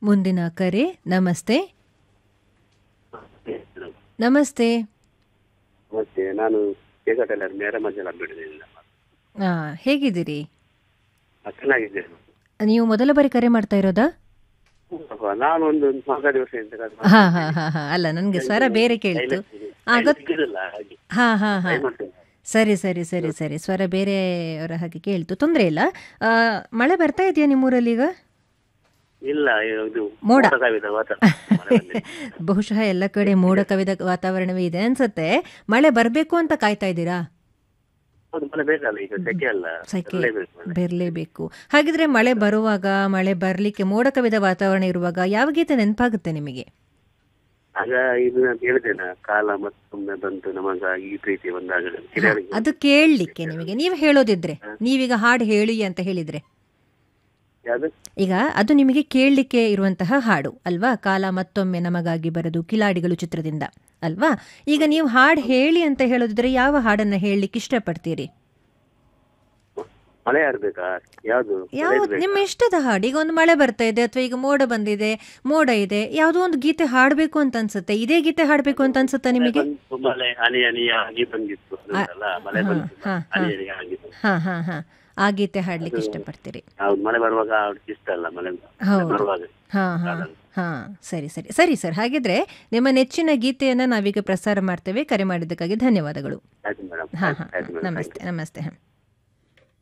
ಮುಂದಿನ ಕರೆ ನಮಸ್ತೆ ನಮಸ್ತೆ ಮತ್ತೆ ನಾನು ಕೇಸಟೆಲ್ಲರ್ ನೇರ ಮಂಜಲ ಬಿಡಲಿಲ್ಲ ಆ, ಹೇಗಿದ್ದೀರಿ ಚೆನ್ನಾಗಿದ್ದೇನೆ ನೀವು ಮೊದಲ ಬಾರಿ ಕರೆ ಮಾಡ್ತಾ ಇರೋದಾ ನಾನು ಒಂದು ನಾಲ್ಕು ದಿವಸದಿಂದ ಕಾದು ಹಾ ಹಾ ಹಾ ಹಾ ಅಲ್ಲ ನನಗೆ ಸ್ವರ ಬೇರೆ ಕೇಳ್ತು ಆ, ಗೊತ್- ಸಿಗುದಿಲ್ಲ ಹಾಗೆ ಹಾ ಹಾ ಹಾ try ಮಾಡ್ತೇನೆ. ಸರಿ ಸರಿ ಸರಿ ಸರಿ ಸ್ವರ ಬೇರೆಯವರ ಹಾಗೆ ಕೇಳ್ತು ತೊಂದರೆ ಇಲ್ಲ ಆ, ಮಳೆ ಬರ್ತಾ ಇದೆಯಾ ನಿಮ್ಮೂರಲ್ಲಿ ಈಗ ಇಲ್ಲ ಇದು ಮೋಡ. ಮೋಡ ಕವಿದ ವಾತಾವರಣ ಮಳೆ ಬಂದಿದೆ. ಬಹುಶಃ ಎಲ್ಲ ಕಡೆ ಮೋಡ ಕವಿದ ವಾತಾವರಣವೇ ಇದೆ ಅನ್ಸುತ್ತೆ ಮಳೆ ಬರಬೇಕು ಅಂತ ಕಾಯ್ತಾ ಇದ್ದೀರಾ ಹೌದು ಮಳೆ ಬೇಕಲ್ಲ ಈಗ ಸೆಕೆ ಅಲ್ಲ ಸೆಕೆ ಬರಲೇಬೇಕು ಮಳೆ. ಬರಲೇಬೇಕು ಹಾಗಿದ್ರೆ ಮಳೆ ಬರುವಾಗ ಮಳೆ ಬರಲಿಕ್ಕೆ ಮೋಡ ಕವಿದ ವಾತಾವರಣ ಇರುವಾಗ ಯಾವ ಗೀತೆ ನೆನಪಾಗುತ್ತೆ ನಿಮಗೆ ಆಗ ಇದು ನಾನು ಹೇಳಿದ್ದೇನೆ ಕಾಲ ಮತ್ತೊಮ್ಮೆ ಬಂತು ನಮಗ ಈ ಪ್ರೀತಿ ಬಂದಾಗ ಹಿರಿಯರಿಗೆ ಅದು ಕೇಳಲಿಕ್ಕೆ ನಿಮಗೆ ನೀವು ಹೇಳೋದಿದ್ರೆ ನೀವೀಗ ಹಾಡು ಹೇಳಿ ಅಂತ ಹೇಳಿದ್ರೆ ಯಾವ್ದು ಈಗ ಅದು ನಿಮಗೆ ಕೇಳಲಿಕ್ಕೆ ಇರುವಂತಹ ಹಾಡು ಅಲ್ವಾ ಕಾಲ ಮತ್ತೊಮ್ಮೆ ನಮಗಾಗಿ ಬರದು ಕಿಲಾಡಿಗಳು ಚಿತ್ರದಿಂದ ಅಲ್ವಾ ಈಗ ನೀವು ಹಾಡು ಹೇಳಿ ಅಂತ ಹೇಳೋದಿದ್ರೆ ಯಾವ ಹಾಡನ್ನ ಹೇಳಲಿಕ್ಕೆ ಇಷ್ಟಪಡ್ತೀರಿ ಮಳೆ ಆಡ್ಬೇಕಾ ಯಾವ್ದು ಮಳೆ ಯಾವ ಇರ್ಬೇಕಾ? ನಿಮ್ಮ ಇಷ್ಟದ ಹಾಡು ಈಗ ಒಂದು ಮಳೆ ಬರ್ತಾ ಇದೆ ಅಥವಾ ಈಗ ಮೋಡ ಬಂದಿದೆ ಮೋಡ ಇದೆ ಯಾವುದೋ ಒಂದು ಗೀತೆ ಹಾಡಬೇಕು ಅಂತ ಅನ್ಸುತ್ತೆ ಇದೇ ಗೀತೆ ಹಾಡಬೇಕು ಅಂತ ಅನ್ಸುತ್ತಾ ನಿಮಗೆ ಬಂತು ಮಳೆ ಹನಿ ಹನಿಯಾಗಿ ಬಂದಿತ್ತು ಅದಲ್ಲ ಮಳೆ ಹಾ, ಬಂತು ಹಾ, ಹನಿ ಹನಿಯಾಗಿ ಬಂತು. ಹಾ ಹಾ ಹಾ ಆ ಗೀತೆ ಹಾಡ್ಲಿಕ್ಕೆ ಇಷ್ಟಪಡ್ತೀರಿ ಹೌದು ಮಳೆ ಬರುವಾಗ ಅವ್ರಿಗೆ ಇಷ್ಟ ಅಲ್ಲ ಮಳೆ ಹೌದು. ಬರುವಾಗ ಹಾ ಹಾ ಹಾ ಸರಿ ಸರಿ ಸರಿ ಸರ್ ಹಾಗಿದ್ರೆ ನಿಮ್ಮ ನೆಚ್ಚಿನ ಗೀತೆಯನ್ನ ನಾವೀಗ ಪ್ರಸಾರ ಮಾಡ್ತೇವೆ ಕರೆ ಮಾಡಿದ್ದಕ್ಕಾಗಿ ಧನ್ಯವಾದಗಳು ಆಯ್ತು ಮೇಡಮ್ ಹಾ ಹಾ ಆಯ್ತು ಮೇಡಮ್ ನಮಸ್ತೆ ನಮಸ್ತೆ ಹಾ